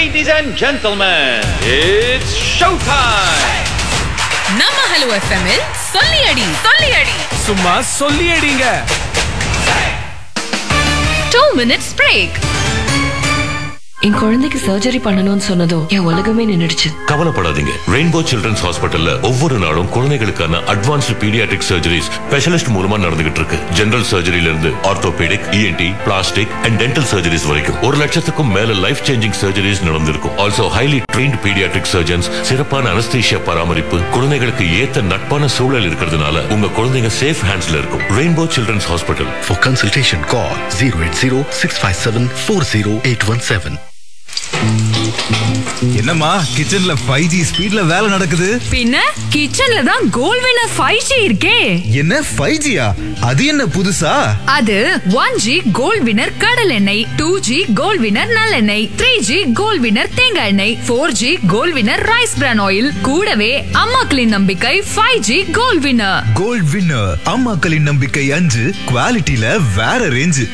Ladies and gentlemen, it's showtime! நம்ம hello எஃப்எம்மில் சொல்லி அடி சொல்லி அடி சும்மா சொல்லி அடிங்க டூ மினிட்ஸ் பிரேக் என் குழந்தைக்கு சர்ஜரி பண்ணணும்னு சொன்னதும் என் உலகமே நின்னுடுச்சு கவலைப்படாதீங்க ரெயின்போ சில்ட்ரன்ஸ் ஹாஸ்பிட்டல்ல ஒவ்வொரு நாளும் குழந்தைகளுக்கான அட்வான்ஸ்டு பீடியாட்ரிக் சர்ஜரிஸ் ஸ்பெஷலிஸ்ட் மூலமா நடந்துகிட்டு இருக்கு ஜெனரல் சர்ஜரியில இருந்து orthopaedic ENT plastic and dental surgeries வரைக்கும் ஒரு லட்சத்துக்கும் மேல லைஃப் சேஞ்சிங் சர்ஜரிஸ் நடந்திருக்கும் also highly trained paediatric surgeons சிறப்பான அனஸ்தீஷியா பராமரிப்பு குழந்தைகளுக்கு ஏத்த நட்பான சூழல் இருக்கிறதுனால உங்க குழந்தைங்க சேஃப் ஹேண்ட்ஸ்ல இருக்கும் rainbow children's hospital For consultation, call 080 657 40817. என்னம்மா கிச்சன்ல ஃபைவ் ஜி ஸ்பீட்ல வேலை நடக்குது பின்ன கிச்சன்ல தான் கோல் வினர் ஃபைவ் ஜி இருக்கே என்ன ஃபைவ் ஜியா அது என்ன புதுசா அது ஒன் ஜி கோல்ட் வினர் கடல் எண்ணெய் டூ ஜி கோல்ட் வினர் நல்லெண்ணெய் த்ரீ ஜி கோல்ட் வினர் தேங்காய் எண்ணெய் four G gold winner rice bran oil கூடவே அம்மாக்களின் நம்பிக்கை five G gold winner gold winner அம்மாக்களின் நம்பிக்கை அஞ்சு குவாலிட்டியில வேற ரேஞ்சு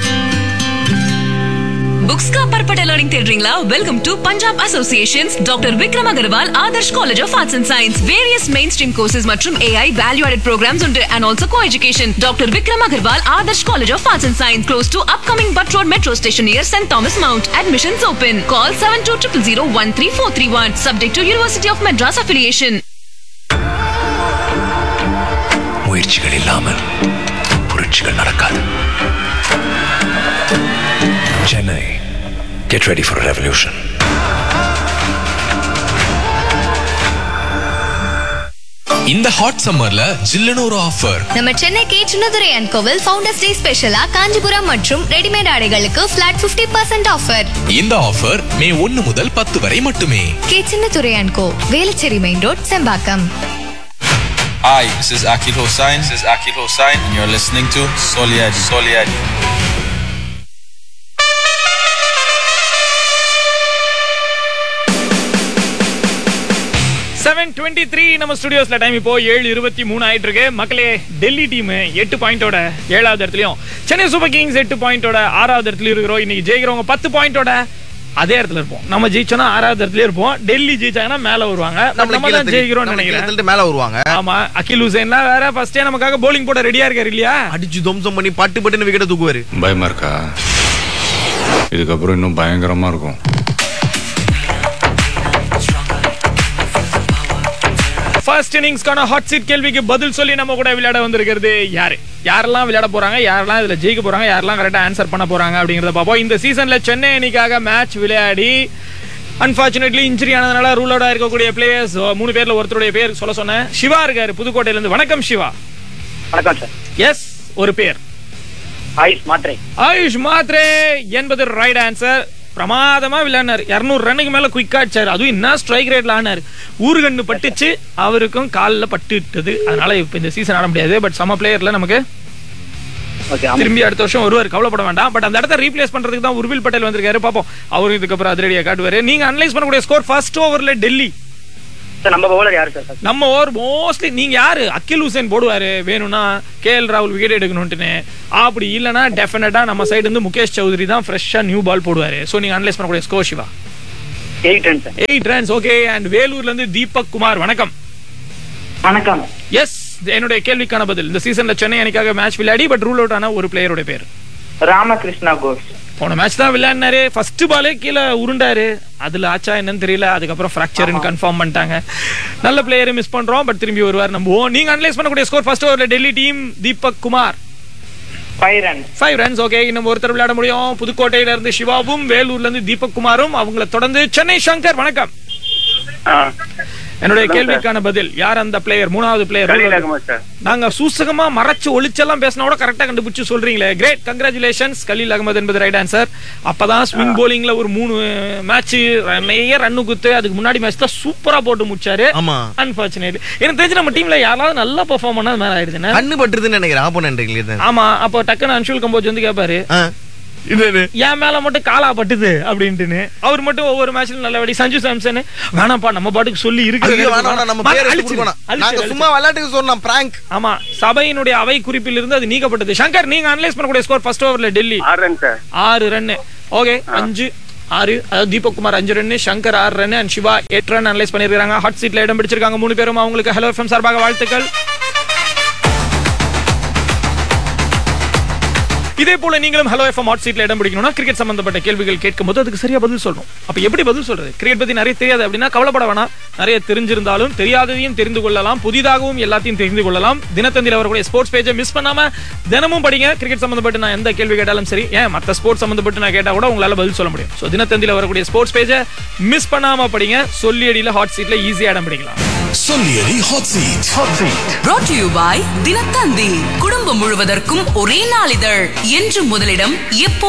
புக்ஸ் का पर्पट लर्निंग தேடுறீங்களா welcome to Punjab associations doctor Vikram Agarwal Adarsh college of arts and science various mainstream courses மற்றும் ஏஐ வேல்யூ ஆடட் ப்ரோக்ராம்ஸ் உண்டு and also co education doctor Vikram Agarwal Adarsh college of arts and science close to upcoming but road metro station near saint Thomas mount admissions open call seven two triple zero one three four three one subject to university of Madras affiliation முயற்சிகள் இல்லாமல் புரட்சிகள் நடக்காது Chennai get ready for revolution இந்த hot சம்மர்ல ஜில்லுன்னு ஒரு offer நம்ம Chennai K Chinnadurai and கோவில் ஃபவுண்டர்ஸ் டே ஸ்பெஷலா காஞ்சிபுரம் மற்றும் ரெடிமேட் ஆடைகளுக்கு பிளாட் 50% பர்சன்ட் ஆஃபர் இந்த ஆஃபர் மே ஒன்னு முதல் பத்து வரை மட்டுமே K Chinnadurai and go Velachery main road Sembakkam Hi, this is Akil Hossain. This is Akil Hossain, and you're listening to Soliadi. Soliadi. Seven twenty three நம்ம ஸ்டுடியோஸ்ல டைம் இப்போ ஏழு இருபத்தி மூணு ஆயிட்டு இருக்கு மக்களே டெல்லி டீம் எட்டு பாயிண்டோட ஏழாவது இடத்துலயும் சென்னை சூப்பர் கிங்ஸ் எட்டு பாயிண்டோட ஆறாவது இடத்துல இருக்கிறோம் இன்னைக்கு ஜெயிக்கிறவங்க பத்து பாயிண்டோட அதே இடத்துல இருப்போம் நம்ம ஜெயிச்சோம்னா ஆறாவது இடத்துல இருப்போம் டெல்லி ஜெயிச்சாங்கன்னா மேல வருவாங்க But நம்ம தான் ஜெயிக்கிறோம்னு நினைக்கிறேன் மேல வருவாங்க ஆமா அகில் ஹுசேன்லாம் வேற ஃபர்ஸ்டே நமக்காக bowling போட ரெடியா இருக்காரு இல்லையா அடிச்சு துவம்சம் பண்ணி பட்டு பட்டுன்னு விக்கெட்ட தூக்குவாரு பயமா இருக்கா இதுக்கப்புறம் இன்னும் பயங்கரமா இருக்கும் ஃபர்ஸ்ட் இன்னிங்ஸ்க்கான ஹாட் சீட் கேள்விக்கு பதில் சொல்லி நம்ம கூட விளையாட வந்திருக்கிறது யாரு யாரெல்லாம் விளையாட போறாங்க யாரெல்லாம் இதுல ஜெயிக்க போறாங்க யாரெல்லாம் கரெக்டா ஆன்சர் பண்ண போறாங்க அப்படிங்கறத பார்ப்போம் இந்த சீசன்ல சென்னை அணிக்காக மேட்ச் விளையாடி அன்பார்ச்சுனேட்லி இன்ஜுரி ஆனதுனால ரூல் அவுட் இருக்கக்கூடிய பிளேயர்ஸ் மூணு பேர்ல ஒருத்தருடைய பேர் சொல்ல சொன்னேன் சிவா இருக்காரு புதுக்கோட்டையில இருந்து வணக்கம் சிவா வணக்கம் சார் எஸ் ஒரு பேர் ஆயுஷ் மாத்திரை ஆயுஷ் மாத்ரே என்பது ரைட் ஆன்சர் பிரமாதமா விளையாடினார் இருநூறு ரன்னுக்கு மேல குயிக்கா அடிச்சாரு அதுவும் என்ன ஸ்ட்ரைக் ரேட்ல ஆனார் ஊர்கண்ணு பட்டுச்சு அவருக்கும் காலில் பட்டுட்டது அதனால இப்ப இந்த சீசன் ஆட முடியாது பட் சம பிளேயர்ல நமக்கு திரும்பி அடுத்த வருஷம் ஒருவர் கவலைப்பட வேண்டாம் பட் அந்த இடத்த ரீப்ளேஸ் பண்றதுக்கு தான் உர்வில் பட்டேல் வந்திருக்காரு பாப்போம் அவரும் இதுக்கப்புறம் அதிரடியா காட்டுவாரு நீங்க அனலைஸ் பண்ணக்கூடிய ஸ்கோர் ஃபர்ஸ்ட் ஓவர்ல டெல்லி சார் நம்ம பவுலர் யாரு சார் நம்ம ஓவர் மோஸ்ட்லி நீங்க யாரு அக்கில் ஹுசேன் போடுவாரு வேணும்னா கே எல் ராகுல் விக்கெட் எடுக்கணும்ட்டுன்னு அப்படி இல்லைன்னா டெஃபினட்டா நம்ம சைடு இருந்து முகேஷ் சௌத்ரி தான் ஃப்ரெஷ்ஷா நியூ பால் போடுவாரு ஸோ நீங்க அனலைஸ் பண்ணக்கூடிய score Siva eight run sir eight runs okay and வேலூர்ல இருந்து தீபக் குமார் வணக்கம் வணக்கம் எஸ் என்னுடைய கேள்விக்கான பதில் இந்த சீசன்ல சென்னை அணிக்காக மேட்ச் விளையாடி பட் ரூல் அவுட் ஆன ஒரு பிளேயரோட பேர் ராமகிருஷ்ணா கோஷ் போன மேட்ச் தான் விளையாடினாரு ஃபர்ஸ்ட் பாலே கீழே உருண்டாரு அதுல ஆச்சா என்னன்னு தெரியல அதுக்கப்புறம் ஃப்ராக்சர்னு கன்ஃபார்ம் பண்ணிட்டாங்க நல்ல பிளேயரை மிஸ் பண்றோம் பட் திரும்பி வருவார் நம்புவோம் நீங்க அனலைஸ் பண்ணக்கூடிய ஸ்கோர் ஃபர்ஸ்ட் ஓவர்ல Delhi team Deepak Kumar five run five runs okay இன்னும் ஒருத்தர் விளையாட முடியும் புதுக்கோட்டையில இருந்து சிவாவும் வேலூர்ல இருந்து தீபக் குமாரும் அவங்கள தொடர்ந்து சென்னை சங்கர் வணக்கம் என்னுடைய கேள்விக்கான பதில் யார் அந்த பிளேயர் மூணாவது பிளேயர் சார் நாங்க சூசகமா மறைச்சு ஒளிச்செல்லாம் பேசினா கூட கரெக்டா கண்டுபிடிச்சு சொல்றீங்களே கிரேட் கங்க்ராச்சுலேஷன்ஸ் கலீல் அகமது என்பது ரைட் ஆன்சர் அப்பதான் ஸ்விங் போலிங்ல ஒரு மூணு மேட்ச் நிறைய ரன்னு குத்து அதுக்கு முன்னாடி மேட்ச் தான் சூப்பரா போட்டு முடிச்சாரு ஆமா அன்பார்ச்சுனேட்லி எனக்கு தெரிஞ்சு நம்ம டீம்ல யாராவது நல்லா பெர்ஃபார்ம் பண்ணா மேல ஆயிடுதுன்னு கண்ணு பட்டுருதுன்னு நினைக்கிறேன் ஆப்போனன்ட் ஆமா அப்போ டக்குன்னு அன்ஷுல் கம்போஜ் வந்து கேட்பாரு என் மேல மட்டும் காலா பட்டுது அப்படின்ட்டுன்னு அவர் மட்டும் ஒவ்வொரு மேட்ச்ல நல்லபடி சஞ்சு சாம்சன் வேணாம்ப்பா நம்ம பாட்டுக்கு சொல்லி இருக்கு ஐயோ, வேணாம், வேணாம், நம்ம பேர் எடுத்து கொடுக்க வேணாம். நாங்க சும்மா விளையாட்டுக்கு சொன்னோம் பிராங்க் ஆமா சபையினுடைய அவை குறிப்பில் இருந்து அது நீக்கப்பட்டது சங்கர் நீங்க அனலைஸ் பண்ணக்கூடிய ஸ்கோர் ஃபர்ஸ்ட் ஓவர்ல டெல்லி ஆறு ரன் சார் ஆறு ரன் ஓகே அஞ்சு ஆறு அதாவது தீபக் குமார் அஞ்சு ரன் சங்கர் ஆறு ரன் அண்ட் சிவா எட்டு ரன் அனலைஸ் பண்ணிருக்காங்க ஹாட் சீட்ல இடம் பிடிச்சிருக்காங்க மூணு பேரும் அவங்களுக்கு ஹலோ எஃப்எம் சார்பாக வாழ்த்துக்கள் இதே போல நீங்களும் ஹலோ எஃப்எம் ஹாட் சீட்ல இடம் பிடிக்கணும்னா கிரிக்கெட் சம்பந்தப்பட்ட கேள்விகள் கேட்கும்போது அதுக்கு சரியா பதில் சொல்லணும் அப்ப எப்படி பதில் சொல்றது கிரிக்கெட் பத்தி நிறைய தெரியாது அப்படின்னா கவலைப்பட வேணாம் நிறைய தெரிஞ்சிருந்தாலும் தெரியாததையும் தெரிந்து கொள்ளலாம் புதிதாகவும் எல்லாத்தையும் தெரிந்து கொள்ளலாம் தினத்தந்தியில் வரக்கூடிய ஸ்போர்ட்ஸ் பேஜை மிஸ் பண்ணாம தினமும் படிங்க கிரிக்கெட் சம்பந்தப்பட்டு நான் எந்த கேள்வி கேட்டாலும் சரி ஏன் மற்ற ஸ்போர்ட்ஸ் சம்பந்தப்பட்டு நான் கேட்டா கூட உங்களால பதில் சொல்ல முடியும் ஸோ தினத்தந்தியில் வரக்கூடிய ஸ்போர்ட்ஸ் பேஜை மிஸ் பண்ணாம படிங்க சொல்லி அடியில ஹாட் சீட்ல ஈஸியா இடம் பிடிக்கலாம் Soliadi hot seat hot seat brought to you by Dinathanthi குடும்பம் முழுவதற்கும் ஒரே நாளிதழ் என்று முதலிடம் எப்போ